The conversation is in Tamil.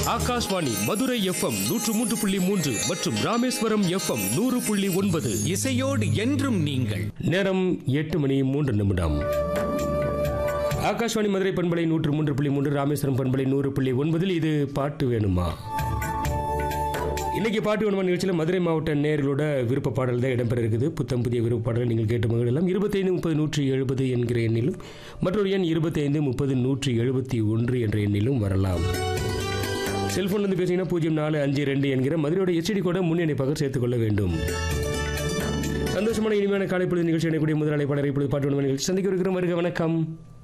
ஆகாஷ்வாணி மதுரை எஃப்எம் நூற்று மூன்று புள்ளி மூன்று மற்றும் ராமேஸ்வரம் எஃப்எம் நூறு புள்ளி ஒன்பது இசையோடு என்றும் நீங்கள் நேரம் எட்டு மணி மூன்று நிமிடம் ஆகாஷ்வாணி மதுரை பண்பலை நூற்று மூன்று புள்ளி மூன்று ராமேஸ்வரம் பண்பலை நூறு புள்ளி ஒன்பதில் இது பாட்டு வேணுமா இன்னைக்கு பாட்டு வேணுமா நிகழ்ச்சியில் மதுரை மாவட்ட நேர்களோட விருப்ப பாடல் தான் இடம்பெற இருக்குது புத்தம் புதிய விருப்ப பாடலை நீங்கள் கேட்டு மகிழலாம் இருபத்தைந்து முப்பது நூற்றி எழுபது என்கிற எண்ணிலும் மற்றொரு எண் இருபத்தைந்து முப்பது நூற்றி எழுபத்தி ஒன்று என்ற எண்ணிலும் வரலாம் செல்போன் வந்து பேசிங்கன்னா பூஜ்ஜியம் நாலு அஞ்சு ரெண்டு என்கிற மதுரையோட எச்டி கூட முன்னிணைப்பாக சேர்த்துக்கொள்ள வேண்டும் சந்தோஷமான இனிமையான காலை பொழுது நிகழ்ச்சி எனக்கூடிய முதல் அழைப்பாளரை இப்பொழுது பாட்டு வேணுமா நிகழ்ச்சி சந்திக்க இருக்கிற வருக வணக்கம்